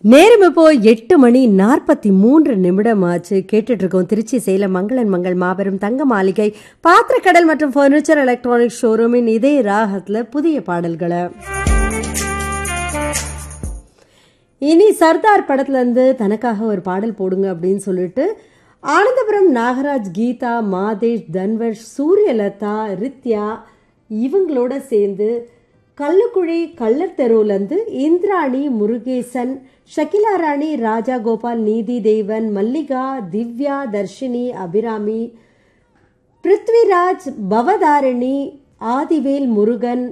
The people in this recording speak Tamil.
நேரம் இப்போ எட்டு மணி நாற்பத்தி மூன்று நிமிடம் ஆச்சு கேட்டுட்டு இருக்கோம் திருச்சி சேலம் மங்களன் மங்கள் மாபெரும் தங்க மாளிகை பாத்திரக்கடல் மற்றும் ஃபர்னிச்சர் எலக்ட்ரானிக் ஷோரூமின் இதே ராகத்துல புதிய பாடல்களை இனி சர்தார் படத்துல இருந்து தனக்காக ஒரு பாடல் போடுங்க அப்படின்னு சொல்லிட்டு ஆனந்தபுரம் நாகராஜ் கீதா மாதேஷ் தன்வர்ஷ் சூரியலதா ரித்யா இவங்களோட சேர்ந்து கல்லுக்குழி கள்ளர் தெருவுலேருந்து இந்திராணி முருகேசன் ஷகிலா ராணி ராஜா கோபால் நீதி தேவன் மல்லிகா திவ்யா தர்ஷினி அபிராமி பிருத்விராஜ் பவதாரிணி ஆதிவேல் முருகன்